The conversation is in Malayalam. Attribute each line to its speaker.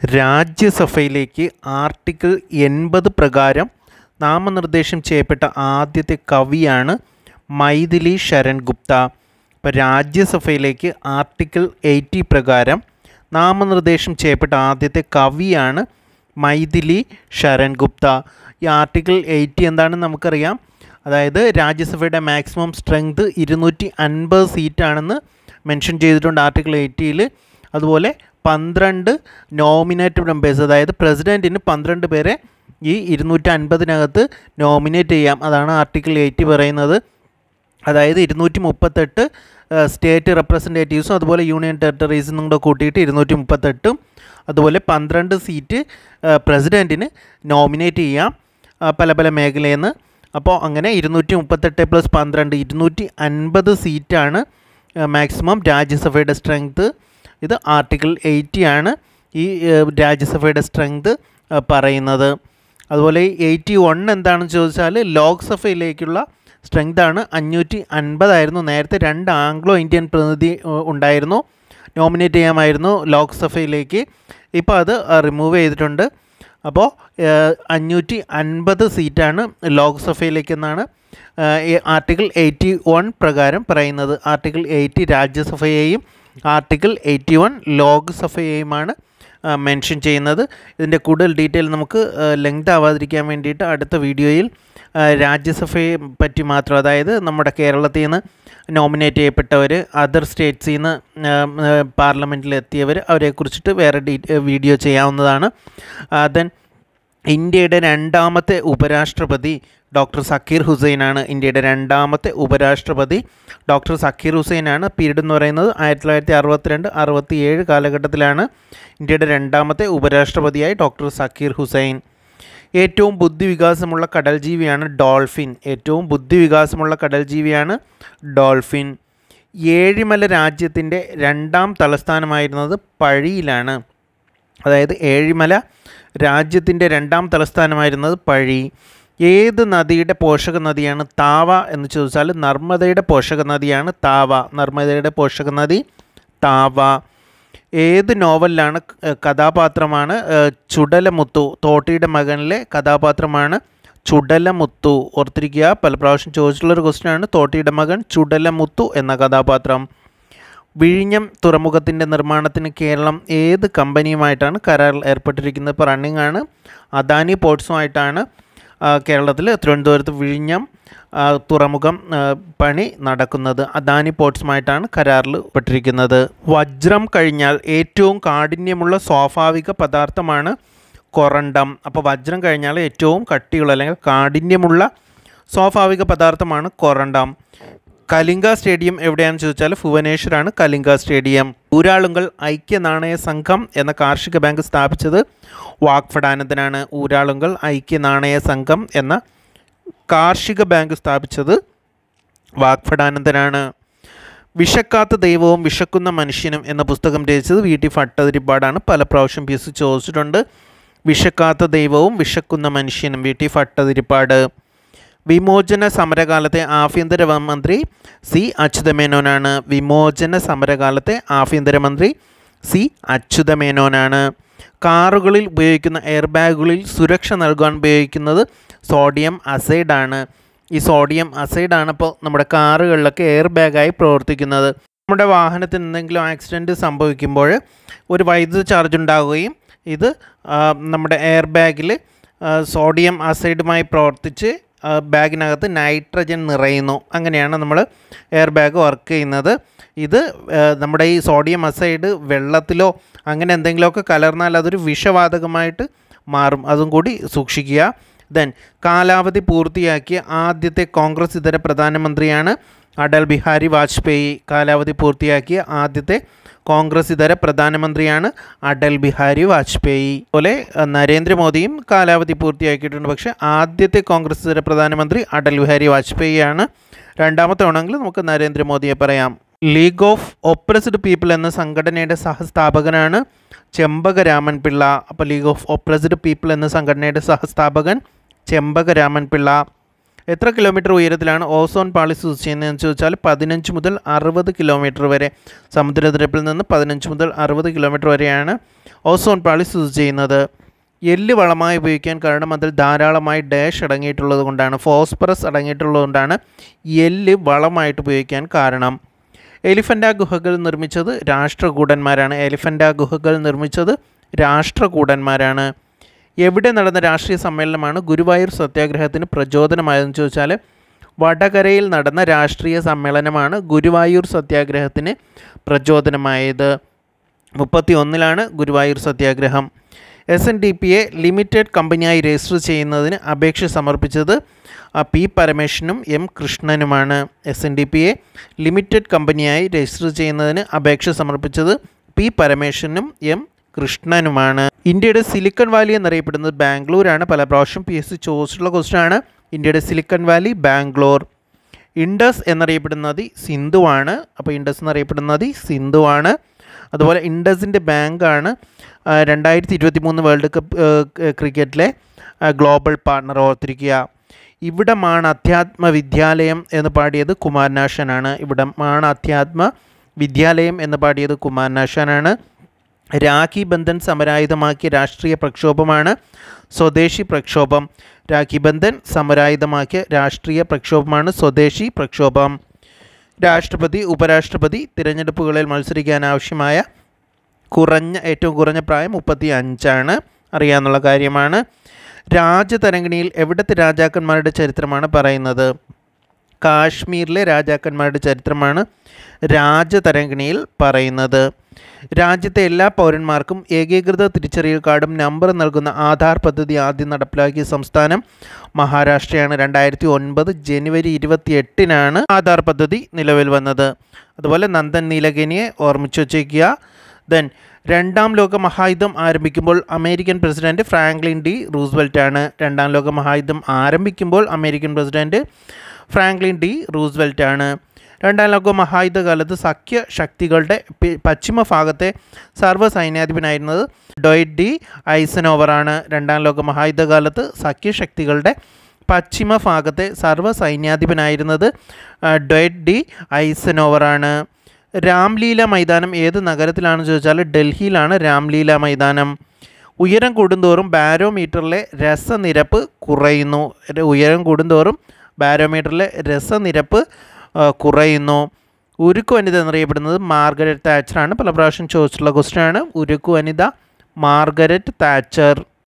Speaker 1: രാജ്യസഭയിലേക്ക് ആർട്ടിക്കിൾ എൺപത് പ്രകാരം നാമനിർദ്ദേശം ചെയ്യപ്പെട്ട ആദ്യത്തെ കവിയാണ് മൈഥിലി ശരൺ ഗുപ്ത ഇപ്പോൾ രാജ്യസഭയിലേക്ക് ആർട്ടിക്കിൾ എയ്റ്റി പ്രകാരം നാമനിർദ്ദേശം ചെയ്യപ്പെട്ട ആദ്യത്തെ കവിയാണ് മൈഥിലി ശരൺ ഗുപ്ത ഈ ആർട്ടിക്കിൾ എയ്റ്റി എന്താണെന്ന് നമുക്കറിയാം അതായത് രാജ്യസഭയുടെ മാക്സിമം സ്ട്രെങ്ത് ഇരുന്നൂറ്റി അൻപത് സീറ്റാണെന്ന് മെൻഷൻ ചെയ്തിട്ടുണ്ട് ആർട്ടിക്കിൾ എയ്റ്റിയിൽ അതുപോലെ പന്ത്രണ്ട് നോമിനേറ്റഡ് മെമ്പേഴ്സ് അതായത് പ്രസിഡൻറ്റിന് പന്ത്രണ്ട് പേരെ ഈ ഇരുന്നൂറ്റി അൻപതിനകത്ത് നോമിനേറ്റ് ചെയ്യാം അതാണ് ആർട്ടിക്കിൾ എയ്റ്റി പറയുന്നത് അതായത് ഇരുന്നൂറ്റി മുപ്പത്തെട്ട് സ്റ്റേറ്റ് റെപ്രസെൻറ്റേറ്റീവ്സും അതുപോലെ യൂണിയൻ ടെറിട്ടറീസും കൂടെ കൂട്ടിയിട്ട് ഇരുന്നൂറ്റി മുപ്പത്തെട്ടും അതുപോലെ പന്ത്രണ്ട് സീറ്റ് പ്രസിഡൻറ്റിന് നോമിനേറ്റ് ചെയ്യാം ആ, പല പല മേഖലയിൽ നിന്ന് അപ്പോൾ അങ്ങനെ ഇരുന്നൂറ്റി മുപ്പത്തെട്ട് പ്ലസ് പന്ത്രണ്ട് ഇരുന്നൂറ്റി അൻപത് സീറ്റാണ് മാക്സിമം രാജ്യസഭയുടെ സ്ട്രെങ്ത് ഇത് ആർട്ടിക്കിൾ എയ്റ്റി ആണ് ഈ ഏഹ്, രാജ്യസഭയുടെ സ്ട്രെങ്ത് പറയുന്നത് അതുപോലെ എയ്റ്റി വൺ എന്താണെന്ന് ചോദിച്ചാൽ ലോക്സഭയിലേക്കുള്ള സ്ട്രെങ്ത് ആണ് അഞ്ഞൂറ്റി അൻപതായിരുന്നു നേരത്തെ രണ്ട് ആംഗ്ലോ ഇന്ത്യൻ പ്രതിനിധി ഏഹ്, ഉണ്ടായിരുന്നു നോമിനേറ്റ് ചെയ്യാമായിരുന്നു ലോക്സഭയിലേക്ക് ഇപ്പോൾ അത് റിമൂവ് ചെയ്തിട്ടുണ്ട് അപ്പോൾ അഞ്ഞൂറ്റി അൻപത് സീറ്റാണ് ലോക്സഭയിലേക്കെന്നാണ് ആർട്ടിക്കിൾ എയ്റ്റി വൺ പ്രകാരം പറയുന്നത് ആർട്ടിക്കിൾ എയ്റ്റി രാജ്യസഭയെയും ആർട്ടിക്കിൾ എയ്റ്റി വൺ ലോക്സഭയെയുമാണ് മെൻഷൻ ചെയ്യുന്നത് ഇതിൻ്റെ കൂടുതൽ ഡീറ്റെയിൽ നമുക്ക് ലെങ്ത് ആവാതിരിക്കാൻ വേണ്ടിയിട്ട് അടുത്ത വീഡിയോയിൽ ആ, രാജ്യസഭയെ പറ്റി മാത്രം അതായത് നമ്മുടെ കേരളത്തിൽ നിന്ന് നോമിനേറ്റ് ചെയ്യപ്പെട്ടവർ അതർ സ്റ്റേറ്റ്സിൽ നിന്ന് പാർലമെൻറ്റിൽ എത്തിയവർ അവരെക്കുറിച്ചിട്ട് വേറെ ഡീ വീഡിയോ ചെയ്യാവുന്നതാണ് ദെൻ ഇന്ത്യയുടെ രണ്ടാമത്തെ ഉപരാഷ്ട്രപതി ഡോക്ടർ സക്കീർ ഹുസൈനാണ് ഇന്ത്യയുടെ രണ്ടാമത്തെ ഉപരാഷ്ട്രപതി ഡോക്ടർ സക്കീർ ഹുസൈനാണ് പീരീഡ് എന്ന് പറയുന്നത് ആയിരത്തി തൊള്ളായിരത്തി അറുപത്തിരണ്ട് അറുപത്തി ഏഴ് കാലഘട്ടത്തിലാണ് ഇന്ത്യയുടെ രണ്ടാമത്തെ ഉപരാഷ്ട്രപതിയായി ഡോക്ടർ സക്കീർ ഹുസൈൻ ഏറ്റവും ബുദ്ധിവികാസമുള്ള കടൽ ജീവിയാണ് ഡോൾഫിൻ ഏറ്റവും ബുദ്ധിവികാസമുള്ള കടൽ ജീവിയാണ് ഡോൾഫിൻ ഏഴിമല രാജ്യത്തിൻ്റെ രണ്ടാം തലസ്ഥാനമായിരുന്നത് പഴിയിലാണ് അതായത് ഏഴിമല രാജ്യത്തിൻ്റെ രണ്ടാം തലസ്ഥാനമായിരുന്നത് പഴി ഏത് നദിയുടെ പോഷക നദിയാണ് താവ എന്ന് ചോദിച്ചാൽ നർമ്മദയുടെ പോഷക നദിയാണ് താവ നർമ്മദയുടെ പോഷക നദി താവ ഏത് നോവലിലാണ് ക- കഥാപാത്രമാണ് ഏഹ്, ചുടലമുത്തു തോട്ടിയുടെ മകനിലെ കഥാപാത്രമാണ് ചുടലമുത്തു ഓർത്തിരിക്കുക പല പ്രാവശ്യം ചോദിച്ചിട്ടുള്ളൊരു ക്വസ്റ്റ്യനാണ് തോട്ടിയുടെ മകൻ ചുടലമുത്തു എന്ന കഥാപാത്രം വിഴിഞ്ഞം തുറമുഖത്തിൻ്റെ നിർമ്മാണത്തിന് കേരളം ഏത് കമ്പനിയുമായിട്ടാണ് കരാറിൽ ഏർപ്പെട്ടിരിക്കുന്നത് ഇപ്പോൾ റണ്ണിംഗ് ആണ് അദാനി പോർട്സുമായിട്ടാണ് കേരളത്തിൽ തിരുവനന്തപുരത്ത് വിഴിഞ്ഞം ആ, തുറമുഖം ആ, പണി നടക്കുന്നത് അദാനി പോർട്സുമായിട്ടാണ് കരാറിൽ പെട്ടിരിക്കുന്നത് വജ്രം കഴിഞ്ഞാൽ ഏറ്റവും കാഠിന്യമുള്ള സ്വാഭാവിക പദാർത്ഥമാണ് കൊറണ്ടം അപ്പോൾ വജ്രം കഴിഞ്ഞാൽ ഏറ്റവും കട്ടിയുള്ള അല്ലെങ്കിൽ കാഠിന്യമുള്ള സ്വാഭാവിക പദാർത്ഥമാണ് കൊറണ്ടം കലിംഗ സ്റ്റേഡിയം എവിടെയാണെന്ന് ചോദിച്ചാൽ ഭുവനേശ്വറാണ് കലിംഗ സ്റ്റേഡിയം ഊരാളുങ്കൽ ഐക്യ നാണയ സംഘം എന്ന കാർഷിക ബാങ്ക് സ്ഥാപിച്ചത് വാക്ഫടാനന്ദനാണ് ഊരാളുങ്കൽ ഐക്യ നാണയ സംഘം എന്ന കാർഷിക ബാങ്ക് സ്ഥാപിച്ചത് വാക്ഫടാനന്ദനാണ് വിശക്കാത്ത ദൈവവും വിശക്കുന്ന മനുഷ്യനും എന്ന പുസ്തകം രചിച്ചത് വി ടി ഭട്ടതിരിപ്പാടാണ് പല പ്രാവശ്യം പി എസ് ചോദിച്ചിട്ടുണ്ട് വിശക്കാത്ത ദൈവവും വിശക്കുന്ന മനുഷ്യനും വി ടി ഭട്ടതിരിപ്പാട് വിമോചന സമരകാലത്തെ ആഭ്യന്തര വ- മന്ത്രി സി അച്യുതമേനോനാണ് വിമോചന സമരകാലത്തെ ആഭ്യന്തരമന്ത്രി സി അച്യുതമേനോനാണ് കാറുകളിൽ ഉപയോഗിക്കുന്ന എയർ ബാഗുകളിൽ സുരക്ഷ നൽകാൻ ഉപയോഗിക്കുന്നത് സോഡിയം അസൈഡാണ് ഈ സോഡിയം അസൈഡാണ് ഇപ്പോൾ നമ്മുടെ കാറുകളിലൊക്കെ എയർ ബാഗായി പ്രവർത്തിക്കുന്നത് നമ്മുടെ വാഹനത്തിന് എന്തെങ്കിലും ആക്സിഡൻറ്റ് സംഭവിക്കുമ്പോൾ ഒരു വൈദ്യുത ചാർജ് ഉണ്ടാവുകയും ഇത് ആ, നമ്മുടെ എയർ ബാഗിൽ സോഡിയം അസൈഡുമായി പ്രവർത്തിച്ച് ആ, ബാഗിനകത്ത് നൈട്രജൻ നിറയുന്നു അങ്ങനെയാണ് നമ്മൾ എയർ ബാഗ് വർക്ക് ചെയ്യുന്നത് ഇത് ആ, നമ്മുടെ ഈ സോഡിയം അസൈഡ് വെള്ളത്തിലോ അങ്ങനെ എന്തെങ്കിലുമൊക്കെ കലർന്നാൽ അതൊരു വിഷവാതകമായിട്ട് മാറും അതും കൂടി സൂക്ഷിക്കുക ദെൻ കാലാവധി പൂർത്തിയാക്കിയ ആദ്യത്തെ കോൺഗ്രസ് ഇതര പ്രധാനമന്ത്രിയാണ് അടൽ ബിഹാരി വാജ്പേയി കാലാവധി പൂർത്തിയാക്കിയ ആദ്യത്തെ കോൺഗ്രസ് ഇതര പ്രധാനമന്ത്രിയാണ് അടൽ ബിഹാരി വാജ്പേയി അതുപോലെ അഹ്, നരേന്ദ്രമോദിയും കാലാവധി പൂർത്തിയാക്കിയിട്ടുണ്ട് പക്ഷേ ആദ്യത്തെ കോൺഗ്രസ് ഇതര പ്രധാനമന്ത്രി അടൽ ബിഹാരി വാജ്പേയിയാണ് രണ്ടാമത്തെ ആണെങ്കിൽ നമുക്ക് നരേന്ദ്രമോദിയെ പറയാം ലീഗ് ഓഫ് ഒപ്രസ്ഡ് പീപ്പിൾ എന്ന സംഘടനയുടെ സഹസ്ഥാപകനാണ് ചെമ്പകരാമൻ പിള്ള അപ്പോൾ ലീഗ് ഓഫ് ഒപ്രസ്ഡ് പീപ്പിൾ എന്ന സംഘടനയുടെ സഹസ്ഥാപകൻ ചെമ്പകരാമൻ പിള്ള എത്ര കിലോമീറ്റർ ഉയരത്തിലാണ് ഓസോൺ പാളി സ്ഥിതി ചെയ്യുന്നതെന്ന് ചോദിച്ചാൽ പതിനഞ്ച് മുതൽ അറുപത് കിലോമീറ്റർ വരെ സമുദ്രനിരപ്പിൽ നിന്ന് പതിനഞ്ച് മുതൽ അറുപത് കിലോമീറ്റർ വരെയാണ് ഓസോൺ പാളി സ്ഥിതി ചെയ്യുന്നത് എല്ല് വളമായി ഉപയോഗിക്കാൻ കാരണം അതിൽ ധാരാളമായി ഡാഷ് അടങ്ങിയിട്ടുള്ളത് കൊണ്ടാണ് ഫോസ്ഫറസ് അടങ്ങിയിട്ടുള്ളത് കൊണ്ടാണ് എല്ല് വളമായിട്ട് ഉപയോഗിക്കാൻ കാരണം എലിഫൻ്റ ഗുഹകൾ നിർമ്മിച്ചത് രാഷ്ട്രകൂടന്മാരാണ് എലിഫൻ്റ ഗുഹകൾ നിർമ്മിച്ചത് രാഷ്ട്രകൂടന്മാരാണ് എവിടെ നടന്ന രാഷ്ട്രീയ സമ്മേളനമാണ് ഗുരുവായൂർ സത്യാഗ്രഹത്തിന് പ്രചോദനമായതെന്ന് ചോദിച്ചാൽ വടകരയിൽ നടന്ന രാഷ്ട്രീയ സമ്മേളനമാണ് ഗുരുവായൂർ സത്യാഗ്രഹത്തിന് പ്രചോദനമായത് മുപ്പത്തി ഒന്നിലാണ് Guruvayur Satyagraha S N D പിയെ ലിമിറ്റഡ് കമ്പനിയായി രജിസ്റ്റർ ചെയ്യുന്നതിന് അപേക്ഷ സമർപ്പിച്ചത് ആ, പി പരമേശ്വരനും എം കൃഷ്ണനുമാണ് എസ് എൻ ഡി പിയെ ലിമിറ്റഡ് കമ്പനിയായി രജിസ്റ്റർ ചെയ്യുന്നതിന് അപേക്ഷ സമർപ്പിച്ചത് പി പരമേശ്വരനും എം കൃഷ്ണനുമാണ് ഇന്ത്യയുടെ സിലിക്കൺ വാലി എന്നറിയപ്പെടുന്നത് ബാംഗ്ലൂരാണ് പല പ്രാവശ്യം പി എസ് സി ചോദിച്ചിട്ടുള്ള ക്വസ്റ്റ്യൻ ആണ് ഇന്ത്യയുടെ സിലിക്കൺ വാലി ബാംഗ്ലൂർ ഇൻഡസ് എന്നറിയപ്പെടുന്ന നദി സിന്ധുവാണ് അപ്പോൾ ഇൻഡസ് എന്നറിയപ്പെടുന്ന നദി സിന്ധുവാണ് അതുപോലെ ഇൻഡസിൻ്റെ ബാങ്കാണ് രണ്ടായിരത്തി ഇരുപത്തി മൂന്ന് വേൾഡ് കപ്പ് ആ, ക്രിക്കറ്റിലെ ആ, ഗ്ലോബൽ പാർട്ണർ ഓർത്തിരിക്കുക ഇവിടമാണ് അധ്യാത്മ വിദ്യാലയം എന്ന് പാടിയത് കുമാരനാശാനാണ് ഇവിടമാണ് അധ്യാത്മ വിദ്യാലയം എന്ന് പാടിയത് കുമാരനാശാനാണ് രാഖി ബന്ധൻ സമരായുധമാക്കിയ രാഷ്ട്രീയ പ്രക്ഷോഭമാണ് സ്വദേശി പ്രക്ഷോഭം രാഖി ബന്ധൻ സമരായുധമാക്കിയ രാഷ്ട്രീയ പ്രക്ഷോഭമാണ് സ്വദേശി പ്രക്ഷോഭം രാഷ്ട്രപതി ഉപരാഷ്ട്രപതി തിരഞ്ഞെടുപ്പുകളിൽ മത്സരിക്കാൻ ആവശ്യമായ കുറഞ്ഞ ഏറ്റവും കുറഞ്ഞ പ്രായം മുപ്പത്തി അഞ്ചാണ് അറിയാവുന്ന കാര്യമാണ് രാജതരംഗിണിയിൽ എവിടുത്തെ രാജാക്കന്മാരുടെ ചരിത്രമാണ് പറയുന്നത് കാശ്മീരിലെ രാജാക്കന്മാരുടെ ചരിത്രമാണ് രാജതരംഗിണിയിൽ പറയുന്നത് രാജ്യത്തെ എല്ലാ പൗരന്മാർക്കും ഏകീകൃത തിരിച്ചറിയൽ കാർഡും നമ്പർ നൽകുന്ന ആധാർ പദ്ധതി ആദ്യം നടപ്പിലാക്കിയ സംസ്ഥാനം മഹാരാഷ്ട്രയാണ് രണ്ടായിരത്തി ഒൻപത് ജനുവരി ഇരുപത്തി എട്ടിനാണ് ആധാർ പദ്ധതി നിലവിൽ വന്നത് അതുപോലെ നന്ദൻ നീലകനിയെ ഓർമ്മിച്ചു വച്ചേക്കുക ദെൻ രണ്ടാം ലോക മഹായുദ്ധം ആരംഭിക്കുമ്പോൾ American president Franklin D Roosevelt ആണ് രണ്ടാം ലോക മഹായുദ്ധം ആരംഭിക്കുമ്പോൾ American president Franklin D Roosevelt ആണ് രണ്ടാം ലോക മഹായുദ്ധകാലത്ത് സഖ്യ ശക്തികളുടെ പി- പശ്ചിമ ഭാഗത്തെ സർവ്വ സൈന്യാധിപനായിരുന്നത് ഡൊയ്റ്റ് ഡി ഐസനോവറാണ് രണ്ടാം ലോക മഹായുദ്ധകാലത്ത് സഖ്യശക്തികളുടെ പശ്ചിമ ഭാഗത്തെ സർവ്വ സൈന്യാധിപനായിരുന്നത് ആ, ഡൊയ്റ്റ് ഡി ഐസനോവറാണ് രാംലീല മൈതാനം ഏത് നഗരത്തിലാണെന്ന് ചോദിച്ചാൽ ഡൽഹിയിലാണ് രാംലീല മൈതാനം ഉയരം കൂടുന്തോറും ബാരോമീറ്ററിലെ രസനിരപ്പ് കുറയുന്നു ര- ഉയരം കൂടുന്തോറും ബാരോമീറ്ററിലെ രസനിരപ്പ് ആ, കുറയുന്നു ഉരുക്കു വനിത എന്നറിയപ്പെടുന്നത് മാർഗരറ്റ് താച്ചറാണ് പല പ്രാവശ്യം ചോദിച്ചിട്ടുള്ള ക്വസ്റ്റ്യൻ ആണ് ഉരുക്കു വനിത മാർഗരറ്റ് താച്ചർ